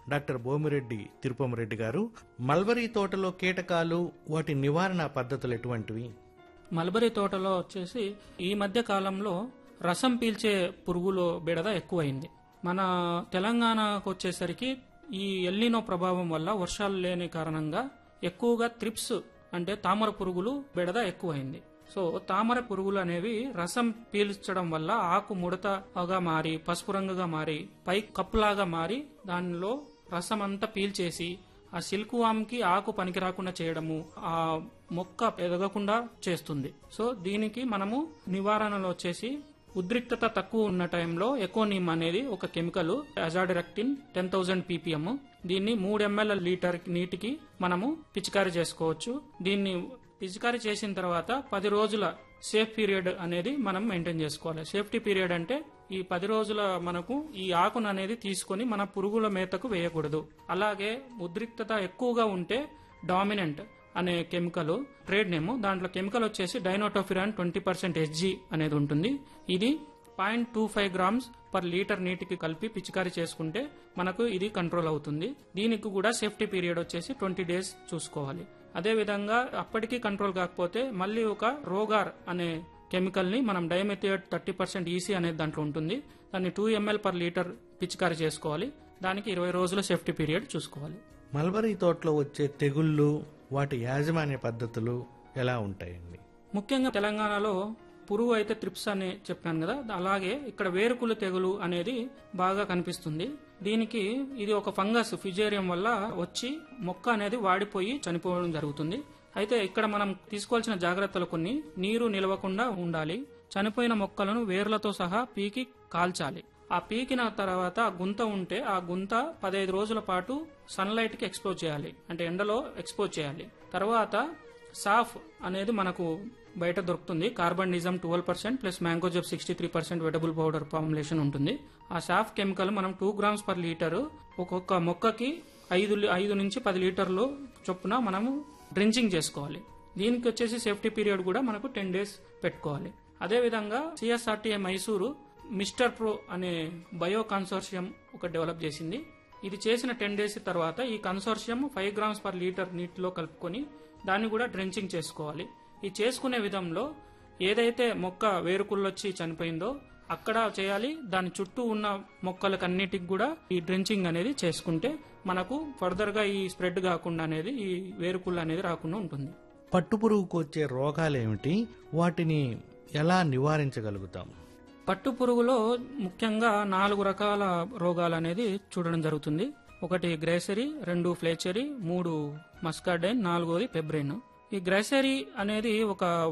doctor బోమిరెడ్డి తిరుపమరెడ్డి గారు mulberry తోటలో కీటకాలు వాటి నివారణ పద్ధతులు ఎటువంటివి మల్బరీ తోటలో వచ్చేసి ఈ మధ్య కాలంలో రసం పీల్చే పురుగులు బెడద ఎక్కువైంది మన తెలంగాణకు వచ్చేసరికి ఈ ఎల్లినో ప్రభావం వల్ల వర్షాలు లేని కారణంగా ఎక్కువగా త్రిప్స్ అంటే తామర పురుగులు బెడద ఎక్కువైంది సో తామర పురుగులు అనేవి రసం పీల్చడం వల్ల ఆకు ముడతగా మారి పసుపు రంగుగా మారి పై కప్పులాగా మారి దానిలో రసం అంతా పీల్చేసి ఆ సిల్క్ వామ్ కి ఆకు పనికి రాకుండా చేయడము ఆ మొక్క ఎదగకుండా చేస్తుంది సో దీనికి మనము నివారణలో వచ్చేసి ఉద్రిక్తత తక్కువ ఉన్న టైంలో ఎకోనిమ్ అనేది ఒక chemical azadirachtin ten thousand PPM దీన్ని మూడు ఎంఎల్ లీటర్ నీటికి మనము పిచికారీ చేసుకోవచ్చు దీన్ని పిచికారీ చేసిన తర్వాత పది రోజుల సేఫ్ పీరియడ్ అనేది మనం మెయింటైన్ చేసుకోవాలి సేఫ్టీ పీరియడ్ అంటే ఈ పది రోజుల మనకు ఈ ఆకును అనేది తీసుకొని మన పురుగుల మేతకు వేయకూడదు అలాగే ఉద్రిక్తత ఎక్కువగా ఉంటే డామినెంట్ అనే కెమికల్ ట్రేడ్ నేమ్ దాంట్లో కెమికల్ వచ్చేసి డైనోటోఫిరాన్ ట్వంటీ పర్సెంట్ ఎస్జీ అనేది ఉంటుంది ఇది point two five grams per litre నీటికి కలిపి పిచికారీ చేసుకుంటే మనకు ఇది కంట్రోల్ అవుతుంది దీనికి కూడా సేఫ్టీ పీరియడ్ వచ్చేసి ట్వంటీ డేస్ చూసుకోవాలి అదే విధంగా అప్పటికీ కంట్రోల్ కాకపోతే మళ్ళీ ఒక రోగార్ అనే కెమికల్ ని మనం డైమెథియట్ థర్టీ పర్సెంట్ ఈసీ అనేది దాంట్లో ఉంటుంది దాన్ని టూ ఎంఎల్ పర్ లీటర్ పిచికారీ చేసుకోవాలి దానికి ఇరవై రోజుల సేఫ్టీ పీరియడ్ చూసుకోవాలి మల్బరీ తోటలో వచ్చే తెగుళ్ళు వాటి యాజమాన్య పద్ధతులు ఎలా ఉంటాయండి ముఖ్యంగా తెలంగాణలో పురుగు అయితే త్రిప్స్ అని చెప్పాను కదా అలాగే ఇక్కడ వేరుకులు తెగులు అనేది బాగా కనిపిస్తుంది దీనికి ఇది ఒక ఫంగస్ ఫిజేరియం వల్ల వచ్చి మొక్క అనేది వాడిపోయి చనిపోవడం జరుగుతుంది అయితే ఇక్కడ మనం తీసుకోవాల్సిన జాగ్రత్తలు కొన్ని నీరు నిలవకుండా ఉండాలి చనిపోయిన మొక్కలను వేర్లతో సహా పీకి కాల్చాలి ఆ పీకిన తర్వాత ఆ గుంత ఉంటే ఆ గుంత పదహైదు రోజుల పాటు సన్లైట్ కి ఎక్స్పోజ్ చేయాలి అంటే ఎండలో ఎక్స్పోజ్ చేయాలి తర్వాత సాఫ్ అనేది మనకు బయట దొరుకుతుంది carbendazim twelve percent plus mancozeb sixty three percent wettable powder formulation ఉంటుంది ఆ సాఫ్ కెమికల్ మనం టూ గ్రామ్స్ పర్ లీటర్ ఒక్కొక్క మొక్కకి ఐదు లి- ఐదు నుంచి పది లీటర్లు చొప్పున మనము డ్రించింగ్ చేసుకోవాలి దీనికి వచ్చేసి సేఫ్టీ పీరియడ్ కూడా మనకు టెన్ డేస్ పెట్టుకోవాలి అదేవిధంగా సిఎస్ఆర్టీఏ మైసూరు మిస్టర్ ప్రో అనే బయో కన్సోర్షియం ఒక డెవలప్ చేసింది ఇది చేసిన టెన్ డేస్ తర్వాత ఈ consortium five grams per litre నీటిలో కలుపుకొని దాన్ని కూడా డ్రెంచింగ్ చేసుకోవాలి ఈ చేసుకునే విధంలో ఏదైతే మొక్క వేరుకుళ్ళొచ్చి చనిపోయిందో అక్కడ చేయాలి దాని చుట్టూ ఉన్న మొక్కలకన్నిటికి కూడా ఈ డ్రెంచింగ్ అనేది చేసుకుంటే మనకు ఫర్దర్ గా ఈ స్ప్రెడ్ కాకుండా అనేది ఈ వేరుకుళ్ళు అనేది రాకుండా ఉంటుంది పట్టుపురుగుకు వచ్చే రోగాలేమిటి వాటిని ఎలా నివారించగలుగుతాం పట్టు పురుగులో ముఖ్యంగా నాలుగు రకాల రోగాలు అనేది చూడడం జరుగుతుంది ఒకటి గ్రేసరీ రెండు ఫ్లేచరీ మూడు మస్కార్డైన్ నాలుగోది పెబ్రెయిన్ ఈ గ్రేసరీ అనేది ఒక